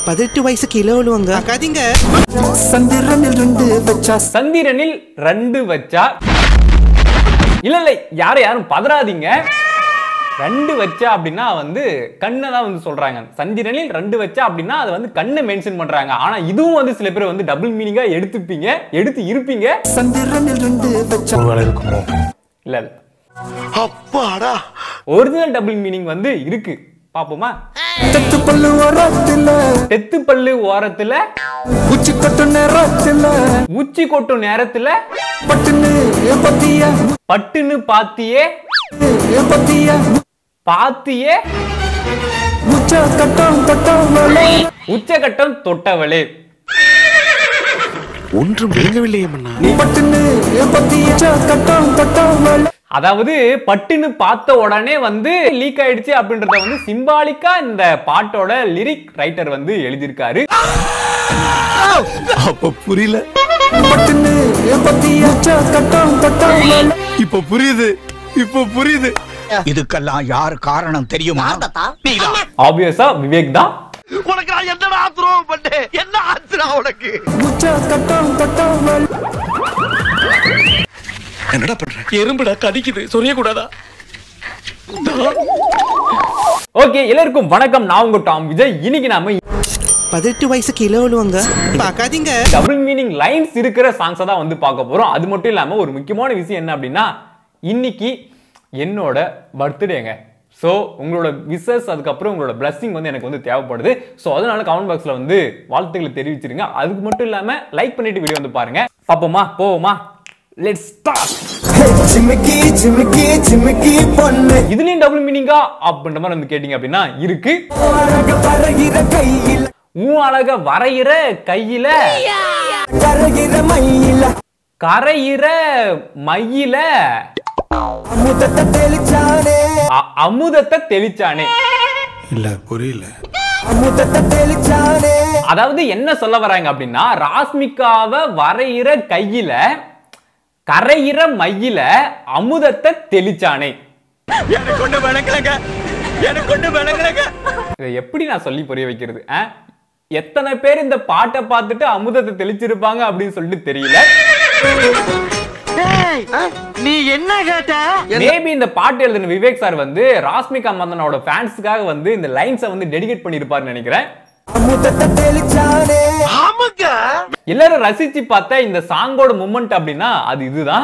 பதினெட்டு வயசு கிலோ விழுவாங்க அக்காதீங்க சந்திரனில் ரெண்டு வச்சா சந்திரனில் ரெண்டு வச்சா இல்ல இல்ல யாரும் யாரும் பதறாதீங்க ரெண்டு வச்சா அப்படின்னா வந்து கண்ணை தான் வந்து சொல்றாங்க சந்திரனில் ரெண்டு வச்சா அப்படின்னா அது வந்து கண்ணை மென்ஷன் பண்றாங்க ஆனா இதுவும் வந்து சில பேர் வந்து டபுள் மீனிங்கா எடுத்துப்பீங்க எடுத்து இருப்பீங்க சந்திரனில் ரெண்டு வச்சா இல்ல இல்ல அப்பாடா ஒரிஜினல் டபுள் மீனிங் வந்து இருக்கு பாப்போமா தெத்து பல்லு ஓரத்துல தெத்து பல்லு ஓரத்துல உச்சி கட்டு நேரத்துல உச்சி கொட்டும் நேரத்துல பட்டுன்னு பத்திய பட்டுன்னு பாத்தியே பத்திய பாத்தியே முச்ச கட்டம் கட்டம் வேலை உச்சகட்டம் தொட்டவளே ஒன்றும் விளங்கவில்லையே மன்னா பட்டுன்னு பத்திய கட்டம் கட்டம் வேலை அதாவது பட்டுன்னு பார்த்த உடனே வந்து லீக் ஆயிடுச்சு அப்படின்றத வந்து சிம்பாலிக்கா இந்த பாட்டோட லிரிக் ரைட்டர் வந்து எழுதியிருக்காரு அப்ப புரியல பட்டுன்னு பத்திய கட்டம் கட்டம் வேலை இப்ப புரியுது இப்ப புரியுது இதுக்கெல்லாம் யார் காரணம் தெரியுமா நீதான் ஆப்வியஸா விவேக் தான் உனக்கு நான் என்னடா துரோகம் பண்ணேன் என்ன ஆச்சுடா உனக்கு முச்ச கட்டம் கட்டம் வேலை என்னடா பண்ற எறும்புடா கடிக்குது சொரிய கூடாதா ஓகே எல்லாருக்கும் வணக்கம் நான் உங்க டாம் விஜய் இன்னைக்கு நாம பதினெட்டு வயசு கிலோ விழுவாங்க பார்க்காதீங்க டபுள் மீனிங் லைன்ஸ் இருக்கிற சாங்ஸை தான் வந்து பார்க்க போறோம் அது மட்டும் இல்லாம ஒரு முக்கியமான விஷயம் என்ன அப்படின்னா இன்னைக்கு என்னோட பர்த்டேங்க ஸோ உங்களோட விசஸ் அதுக்கப்புறம் உங்களோட blessing வந்து எனக்கு வந்து தேவைப்படுது ஸோ அதனால கமெண்ட் பாக்ஸில் வந்து வாழ்த்துக்களை தெரிவிச்சிருங்க அதுக்கு மட்டும் இல்லாமல் லைக் பண்ணிட்டு வீடியோ வந்து பாருங்க பார்ப்போமா போவோமா லெட்ஸ் ஸ்டார்ட் சிமிக்கி சிமிக்கி சிமிக்கி பொண்ணு இதுலயும் டபுள் மீனிங்கா அப்படின்ற மாதிரி வந்து கேட்டிங்க அப்படின்னா இருக்கு அழகு பறகிற கையில் உன் அழக வரைகிற கையில கரகிற மயில கரையிற மையில அமுதத்தை தெளிச்சானே அ- அமுதத்தை தெளிச்சானே இல்ல புரியல அமுதத்தை தெளிச்சானே அதாவது என்ன சொல்ல வராங்க அப்படின்னா ராஸ்மிகாவை வரைகிற கையில கரையிற மையில அமுதத்தை தெளிச்சானே எனக்கு ஒண்ணு விளங்கலங்க எனக்கு ஒண்ணு விளங்கலங்க இதை எப்படி நான் சொல்லி புரிய வைக்கிறது ஆ? எத்தனை பேர் இந்த பாட்டை பார்த்துட்டு அமுதத்தை தெளிச்சிருப்பாங்க அப்படின்னு சொல்லிட்டு தெரியல நீ என்ன கேட்ட மேபி இந்த பாட்டு எழுதின விவேக் சார் வந்து ராஸ்மிகா மந்தனோட ஃபேன்ஸுக்காக வந்து இந்த லைன்ஸை வந்து டெடிகேட் பண்ணியிருப்பாருன்னு நினைக்கிறேன் அமுதத்தை தெளிச்சானே ஆமாங்க எல்லாரும் ரசிச்சு பார்த்த இந்த சாங்கோட மூமெண்ட் அப்படின்னா அது இதுதான்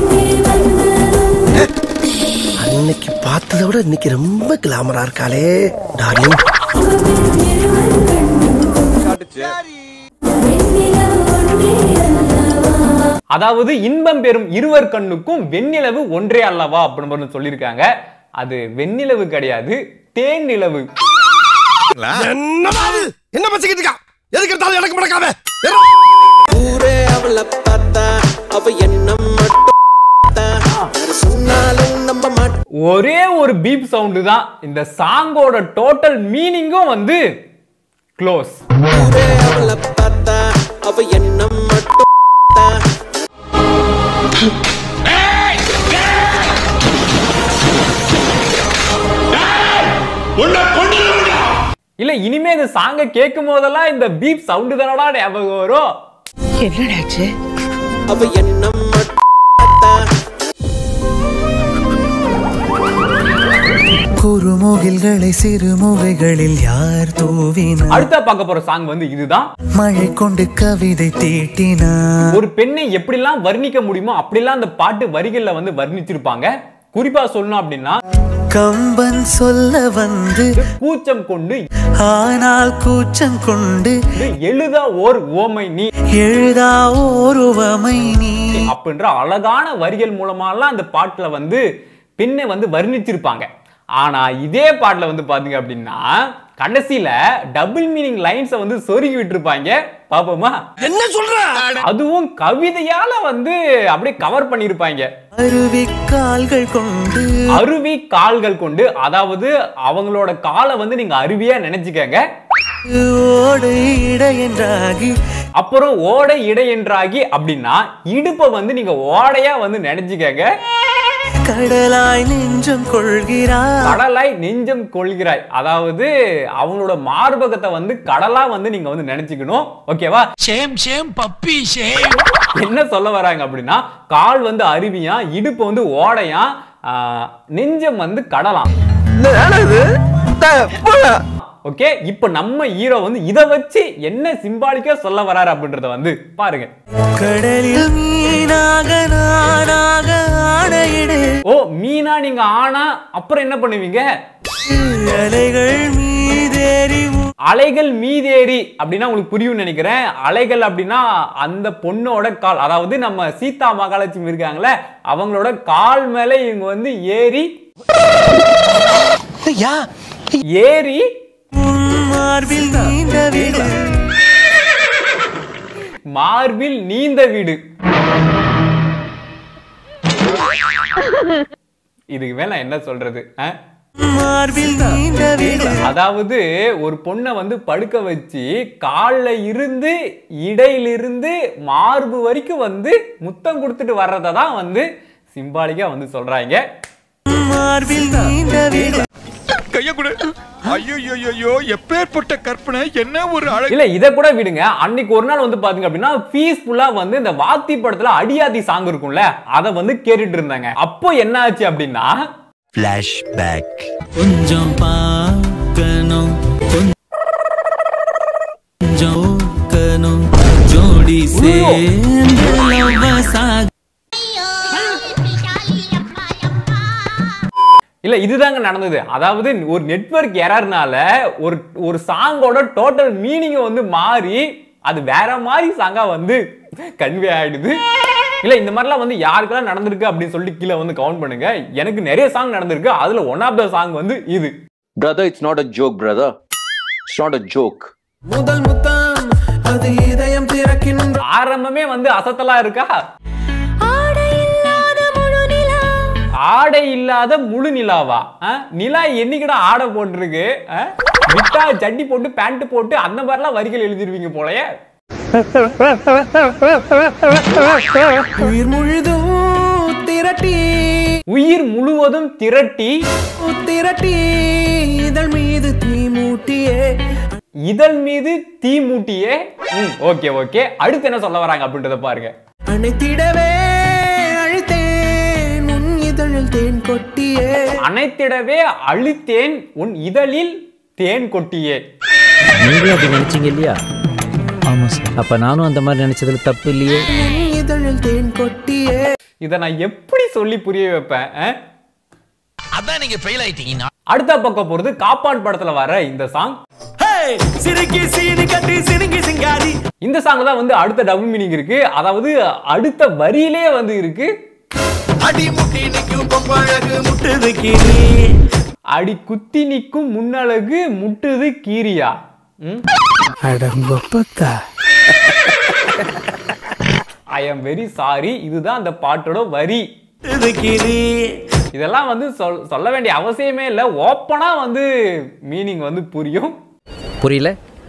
அன்னைக்கு பார்த்ததை விட இன்னைக்கு ரொம்ப கிளாமரா இருக்காளே டார்லிங் அதாவது இன்பம் பெறும் இருவர் கண்ணுக்கும் வெண்ணிலவு ஒன்றே அல்லவா அப்படின்னு மாதிரி சொல்லியிருக்காங்க அது வெண்ணிலவு கிடையாது தேன் நிலவு என்னமா அது? என்ன பச்சிக்கிட்டு இருக்கா எதுக்கு எடுத்தாலும் எனக்கு முடக்காம ஊரே அவளை பார்த்தா அவ என்ன மட்டும் பார்த்தா. யாரு சொன்னாலும் நம்ப மாட்டா ஒரே ஒரு பீப் சவுண்டு தான் இந்த சாங்கோட டோட்டல் மீனிங்கும் வந்து க்ளோஸ் ஊரே அவளை பார்த்தா அவ என்ன மட்டும் பார்த்தா. இல்ல இனிமே இந்த சாங்கை கேட்கும் போதெல்லாம் இந்த பீப் சவுண்டு தானடா ஞாபகம் வரும் அவ என்ன மட்டும் பார்த்தா. குறுமுகில்களை சிறுமுகைகளில் யார் தூவினார் அடுத்த பார்க்க போற சாங் வந்து இதுதான் மழை கொண்டு கவிதை தீட்டினார் ஒரு பெண்ணை எப்படிலாம் வர்ணிக்க முடியுமோ அப்படிலாம் அந்த பாட்டு வரிகள்ல வந்து வர்ணிச்சிருப்பாங்க குறிப்பா சொல்லணும் அப்படின்னா கம்பன் சொல்ல வந்து கூச்சம் கொண்டு ஆனால் கூச்சம் கொண்டு எழுதா ஓர் ஓமை நீ எழுதா ஓருவமை நீ அப்படின்ற அழகான வரிகள் மூலமாலாம் அந்த பாட்டுல வந்து பெண்ணை வந்து வர்ணிச்சிருப்பாங்க ஆனா இதே பாட்டுல வந்து பாத்தீங்க அப்படின்னா கடைசியில டபுள் மீனிங் லைன்ஸை வந்து சொருகி விட்டுருப்பாங்க பாப்போமா என்ன சொல்ற அதுவும் கவிதையால வந்து அப்படியே கவர் பண்ணிருப்பாங்க அருவி கால்கள் கொண்டு அருவி கால்கள் கொண்டு அதாவது அவங்களோட காலை வந்து நீங்க அருவியா நினைச்சுக்கங்க ஓடு இடையென்றாகி அப்புறம் ஓடை இடை என்றாகி அப்படின்னா இடுப்பை வந்து நீங்க ஓடையா வந்து நினைச்சுக்கங்க கடலாய் நெஞ்சம் கொள்கிறாய் கடலாய் நெஞ்சம் கொள்கிறாய் அதாவது அவங்களோட மார்பகத்தை வந்து கடலா வந்து நீங்க வந்து நினைச்சுக்கணும் ஓகேவா சேம் சேம் பப்பி சேம் என்ன சொல்ல வராங்க அப்படின்னா கால் வந்து அருவியா இடுப்பு வந்து ஓடையா ஆஹ், நெஞ்சம் வந்து கடலாம் ஓகே இப்போ நம்ம ஹீரோ வந்து இத வச்சு என்ன சிம்பாலிக்கா சொல்ல வராரு அப்படின்றத வந்து பாருங்க கடலில் மீனாக நானாக ஆணையிடு ஓ மீனா நீங்க ஆனா அப்புறம் என்ன பண்ணுவீங்க அலைகள் மீதேறி உ- அலைகள் மீதேறி அப்படின்னா உங்களுக்கு புரியும்னு நினைக்கிறேன் அலைகள் அப்படின்னா அந்த பொண்ணோட கால் அதாவது நம்ம சீதா மகாலட்சுமி இருக்காங்களே அவங்களோட கால் மேல இவங்க வந்து ஏறி யா ஏறி உன் மார்பில் நீண்ட வீடு மார்பில் நீந்த வீடு இதுக்கு மேல நான் என்ன சொல்றது ஆ? மார்பில் நீண்ட வீடு அதாவது ஒரு பொண்ணை வந்து படுக்க வச்சு கால்ல இருந்து இடையிலிருந்து மார்பு வரைக்கும் வந்து முத்தம் கொடுத்துட்டு வர்றதை தான் வந்து சிம்பாலிக்கா வந்து சொல்றாங்க மார்பில் நீண்ட வீடு கைய கொடு ஐயோ ஐயோ எப்பேற்பட்ட கற்பனை என்ன ஒரு அழகு இல்ல இத கூட விடுங்க அன்னைக்கு ஒரு நாள் வந்து பாத்தீங்க அப்படின்னா பீஸ்ஃபுல்லா வந்து இந்த வாத்தி படத்துல அடியாத்தி சாங் இருக்கும்ல அத வந்து கேட்டுட்டு இருந்தாங்க அப்போ என்ன ஆச்சு அப்படின்னா கொஞ்சம் பார்க்கணும் கொஞ்சம் ஓக்கணும் ஜோடி சேர்ந்து love சாக இல்ல இதுதாங்க நடந்தது அதாவது ஒரு நெட்வொர்க் எரர்னால ஒரு ஒரு சாங்கோட டோட்டல் மீனிங் வந்து மாறி அது வேற மாதிரி சாங்கா வந்து கன்வே ஆயிடுது இல்ல இந்த மாதிரிலாம் வந்து யாருக்கெல்லாம் நடந்திருக்கு அப்படின்னு சொல்லிட்டு கீழே வந்து கவுண்ட் பண்ணுங்க எனக்கு நிறைய சாங் நடந்திருக்கு அதுல ஒன் ஆஃப் த சாங் வந்து இது Brother, it's not a joke, brother. It's not a joke. முதல் முத்தம் அது இதயம் திறக்கின்ற ஆரம்பமே வந்து அசத்தலா இருக்கா ஆடை இல்லாத முழு நிலாவா ஆ? நிலா என்னைக்கிட ஆடை போட்டிருக்கு ஆ? விட்டா சட்டி போட்டு பேண்ட் போட்டு அந்த மாதிரிலாம் வரிகள் எழுதிருவீங்க போலயே உயிர் முழுதும் திரட்டி உயிர் முழுவதும் திரட்டி திரட்டி இதழ் மீது தீ மூட்டியே இதழ் மீது தீ மூட்டியே ஓகே ஓகே அடுத்து என்ன சொல்ல வராங்க அப்படின்றத பாருங்க அணைத்திடவே அழுத்தேன் உன் இதழில் தேன் கொட்டியே அனைத்திடவே அழித்தேன் உன் இதழில் தேன் கொட்டியே நீங்களும் அப்படி நினைச்சீங்க இல்லையா ஆமா சார் அப்ப நானும் அந்த மாதிரி நினைச்சதுல தப்பு இல்லையே உன் இதழில் தேன் கொட்டியே இதை நான் எப்படி சொல்லி புரிய வைப்பேன் ஆ? அதான் நீங்க ஃபெயில் ஆயிட்டீங்க அடுத்த பக்கம் போறது காப்பான் படத்துல வர இந்த சாங் சிறுக்கி சீனி கட்டி சிறுங்கி சிங்காரி இந்த சாங் தான் வந்து அடுத்த டபுள் மீனிங் இருக்கு அதாவது அடுத்த வரியிலே வந்து இருக்கு அடி முட்டி நிக்கும் பொம்பழகு முட்டுது கீரி அடி குத்தி நிக்கும் முன்னழகு முட்டுது கீரியா ம் அடங்கொப்பத்தா ஐ எம் வெரி சாரி இதுதான் அந்த பாட்டோட வரி முட்டுது கீரி இதெல்லாம் வந்து சொல் சொல்ல வேண்டிய அவசியமே இல்லை ஓப்பனா வந்து மீனிங் வந்து புரியும் புரியல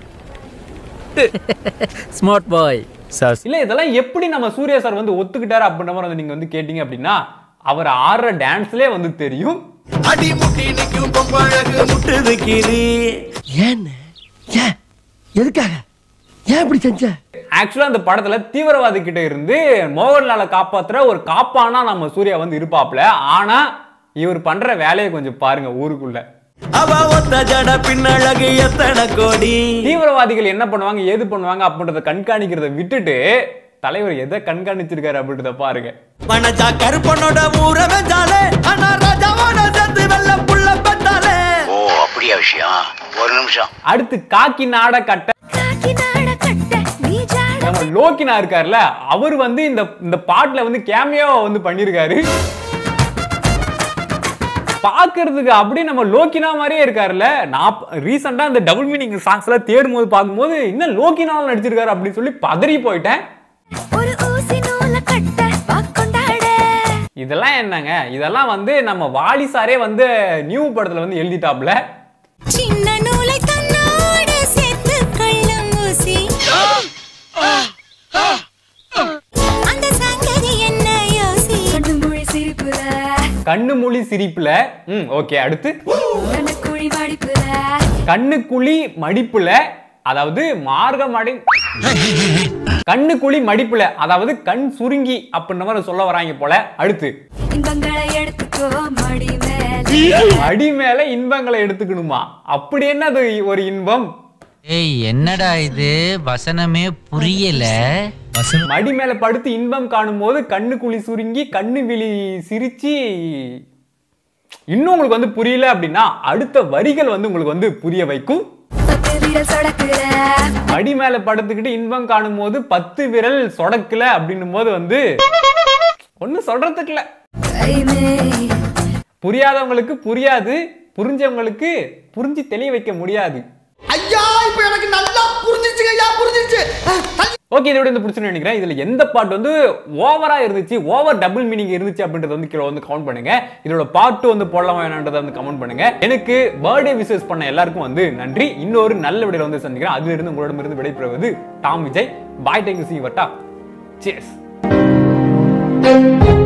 ஸ்மார்ட் பாய் சார் இல்ல இதெல்லாம் எப்படி நம்ம சூர்யா சார் வந்து ஒத்துக்கிட்டாரு அப்படின்ற மாதிரி வந்து நீங்க வந்து கேட்டீங்க அப்படின்னா அவர் ஆடுற டான்ஸ்லயே வந்து தெரியும் அடி முட்டி நிக்கும் பொம்பழகு முட்டுது கீரி ஏன்னு ஏன் எதுக்காக ஏன் இப்படி செஞ்ச ஆக்சுவலா அந்த படத்துல தீவிரவாதி கிட்ட இருந்து மோகன்லாலை காப்பாத்துற ஒரு காப்பானா நம்ம சூர்யா வந்து இருப்பாப்ல ஆனா இவர் பண்ற வேலையை கொஞ்சம் பாருங்க ஊருக்குள்ள அவ ஒத்த ஜட பின்னழகு எத்தனை கோடி தீவிரவாதிகள் என்ன பண்ணுவாங்க ஏது பண்ணுவாங்க அப்படின்றத கண்காணிக்கிறத விட்டுட்டு தலைவர் எதை கண்காணிச்சிருக்காரு அப்படின்றத பாருங்க மனஜா கருப்பனோட ஊர வெஞ்சாலே ஆனா ராஜாவோட சேர்த்து வெள்ள புள்ள பெத்தாலே ஓ அப்படியா விஷயம் ஒரு நிமிஷம் அடுத்து காக்கி நாட கட்ட நம்ம லோக்கினா இருக்காருல்ல அவர் வந்து இந்த இந்த பாட்டுல வந்து கேமியோ வந்து பண்ணிருக்காரு பாக்குறதுக்கு அப்படியே நம்ம லோக்கினா மாதிரியே இருக்காருல்ல நான் ரீசெண்டா இந்த டபுள் மீனிங் சாங்ஸ் எல்லாம் தேடும் போது பார்க்கும்போது இன்னும் லோக்கினாலும் நடிச்சிருக்காரு அப்படின்னு சொல்லி பதறி போயிட்டேன் இதெல்லாம் என்னங்க இதெல்லாம் வந்து நம்ம வாலி சாரே வந்து நியூ படத்துல வந்து எழுதிட்டாப்ல சின்ன நூலை தன்னோடு சேர்த்து கொள்ளும் ஊசி அந்த சங்கதி என்ன யோசி கடுமொழி சிரிப்புல கண்ணு மொழி சிரிப்புல ம் ஓகே அடுத்து குழி மடிப்புல கண்ணு குழி மடிப்புல அதாவது மார்க்கம் அடை கண்ணு குழி மடிப்புல அதாவது கண் சுருங்கி அப்படின்ற மாதிரி சொல்ல வராங்க போல அடுத்து இன்பங்களை எடுத்துக்கோ மடி மேல அடி மேல இன்பங்களை எடுத்துக்கணுமா அப்படி என்னது ஒரு இன்பம் ஏய் என்னடா இது வசனமே புரியல மடி மேல படுத்து இன்பம் காணும் போது கண்ணு குழி சுருங்கி கண்ணு விழி சிரிச்சு இன்னும் உங்களுக்கு வந்து புரியல அப்படின்னா அடுத்த வரிகள் வந்து உங்களுக்கு வந்து புரிய வைக்கும் பத்து விரல் சொடக்குற மடி மேல படுத்துக்கிட்டு இன்பம் காணும் போது பத்து விரல் சொடக்கல அப்படின்னும் போது வந்து ஒன்னும் சொல்றதுக்கு இல்ல கைமே புரியாதவங்களுக்கு புரியாது புரிஞ்சவங்களுக்கு புரிஞ்சு தெளிய வைக்க முடியாது ஐயா இப்ப எனக்கு நல்லா புரிஞ்சிருச்சுங்க ஐயா புரிஞ்சிருச்சு ஓகே இதோட இந்த பிடிச்சுன்னு நினைக்கிறேன் இதுல எந்த பாட்டு வந்து ஓவரா இருந்துச்சு ஓவர் டபுள் மீனிங் இருந்துச்சு அப்படின்றத வந்து கீழே வந்து கவுண்ட் பண்ணுங்க இதோட பாட்டு வந்து போடலாமா வேணான்றதை வந்து கமெண்ட் பண்ணுங்க எனக்கு பர்த்டே விசஸ் பண்ண எல்லாருக்கும் வந்து நன்றி இன்னொரு நல்ல விடையில வந்து சந்திக்கிறேன் அதுல இருந்து உங்களிடமிருந்து விடைபெறுவது டாம் விஜய் பாய் டேங்க் சி வட்டா சேஸ்